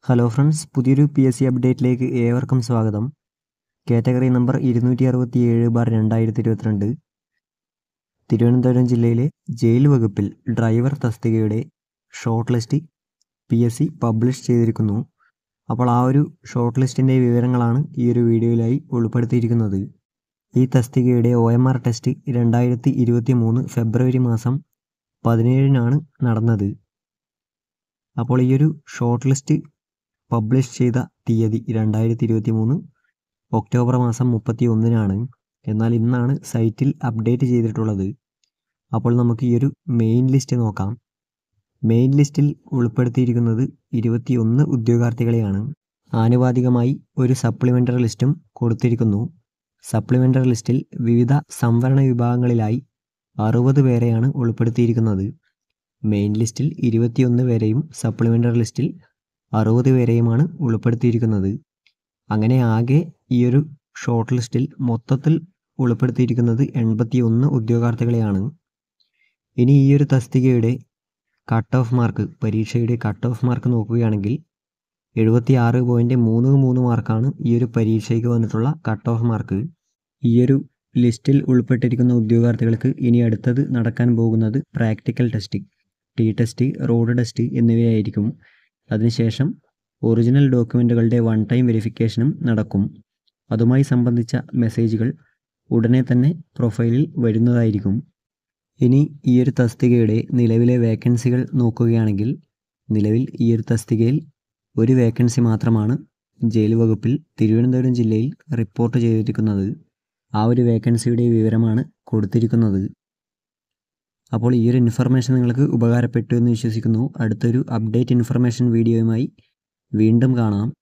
hello friends പുതിയൊരു P S C അപ്ഡേറ്റിലേക്ക് ഏവർക്കും സ്വാഗതം കാറ്റഗറി നമ്പർ ഇരുന്നൂറ്റി അറുപത്തി ഏഴ് ബാർ രണ്ടായിരത്തി ഇരുപത്തിരണ്ട് തിരുവനന്തപുരം ജില്ലയിലെ ജയിൽ വകുപ്പിൽ ഡ്രൈവർ തസ്തികയുടെ short list P S C publish ചെയ്തിരിക്കുന്നു അപ്പോൾ ആ ഒരു ഷോർട്ട് ലിസ്റ്റിൻ്റെ വിവരങ്ങളാണ് ഈ ഒരു വീഡിയോയിലായി ഉൾപ്പെടുത്തിയിരിക്കുന്നത് ഈ തസ്തികയുടെ ഒ എം ആർ ടെസ്റ്റ് രണ്ടായിരത്തി ഇരുപത്തി മൂന്ന് ഫെബ്രുവരി മാസം പതിനേഴിനാണ് നടന്നത് അപ്പോൾ ഈ ഒരു ഷോർട്ട് ലിസ്റ്റ് പബ്ലിഷ് ചെയ്ത തീയതി രണ്ടായിരത്തി ഇരുപത്തി മൂന്ന് ഒക്ടോബർ മാസം മുപ്പത്തി ഒന്നിനാണ് എന്നാൽ ഇന്നാണ് സൈറ്റിൽ അപ്ഡേറ്റ് ചെയ്തിട്ടുള്ളത് അപ്പോൾ നമുക്ക് ഈ ഒരു മെയിൻ ലിസ്റ്റ് നോക്കാം മെയിൻ ലിസ്റ്റിൽ ഉൾപ്പെടുത്തിയിരിക്കുന്നത് ഇരുപത്തിയൊന്ന് ഉദ്യോഗാർത്ഥികളെയാണ് ആനുപാതികമായി ഒരു സപ്ലിമെൻ്ററി ലിസ്റ്റും കൊടുത്തിരിക്കുന്നു സപ്ലിമെൻ്ററി ലിസ്റ്റിൽ വിവിധ സംവരണ വിഭാഗങ്ങളിലായി അറുപത് പേരെയാണ് ഉൾപ്പെടുത്തിയിരിക്കുന്നത് മെയിൻ ലിസ്റ്റിൽ ഇരുപത്തിയൊന്ന് പേരെയും സപ്ലിമെൻ്ററി ലിസ്റ്റിൽ അറുപത് പേരെയുമാണ് ഉൾപ്പെടുത്തിയിരിക്കുന്നത് അങ്ങനെ ആകെ ഈ ഒരു ഷോർട്ട് ലിസ്റ്റിൽ മൊത്തത്തിൽ ഉൾപ്പെടുത്തിയിരിക്കുന്നത് എൺപത്തി ഒന്ന് ഉദ്യോഗാർത്ഥികളെയാണ് ഇനി ഈ ഒരു തസ്തികയുടെ കട്ട് ഓഫ് മാർക്ക് പരീക്ഷയുടെ കട്ട് ഓഫ് മാർക്ക് നോക്കുകയാണെങ്കിൽ എഴുപത്തി ആറ് പോയിൻറ്റ് മൂന്ന് മൂന്ന് മാർക്കാണ് ഈ ഒരു പരീക്ഷയ്ക്ക് വന്നിട്ടുള്ള കട്ട് ഓഫ് മാർക്ക് ഈ ഒരു ലിസ്റ്റിൽ ഉൾപ്പെട്ടിരിക്കുന്ന ഉദ്യോഗാർത്ഥികൾക്ക് ഇനി അടുത്തത് നടക്കാൻ പോകുന്നത് practical test T test road test എന്നിവയായിരിക്കും അതിനുശേഷം ഒറിജിനൽ ഡോക്യുമെൻറ്റുകളുടെ വൺ ടൈം വെരിഫിക്കേഷനും നടക്കും അതുമായി സംബന്ധിച്ച മെസ്സേജുകൾ ഉടനെ തന്നെ പ്രൊഫൈലിൽ വരുന്നതായിരിക്കും ഇനി ഈ ഒരു തസ്തികയുടെ നിലവിലെ വേക്കൻസികൾ നോക്കുകയാണെങ്കിൽ നിലവിൽ ഈ ഒരു തസ്തികയിൽ ഒരു വേക്കൻസി മാത്രമാണ് ജയിൽ വകുപ്പിൽ തിരുവനന്തപുരം ജില്ലയിൽ റിപ്പോർട്ട് ചെയ്തിരിക്കുന്നത് ആ ഒരു വേക്കൻസിയുടെ വിവരമാണ് കൊടുത്തിരിക്കുന്നത് അപ്പോൾ ഈ ഒരു ഇൻഫർമേഷൻ നിങ്ങൾക്ക് ഉപകാരപ്പെട്ടു എന്ന് വിശ്വസിക്കുന്നു അടുത്തൊരു അപ്ഡേറ്റ് ഇൻഫർമേഷൻ വീഡിയോയുമായി വീണ്ടും കാണാം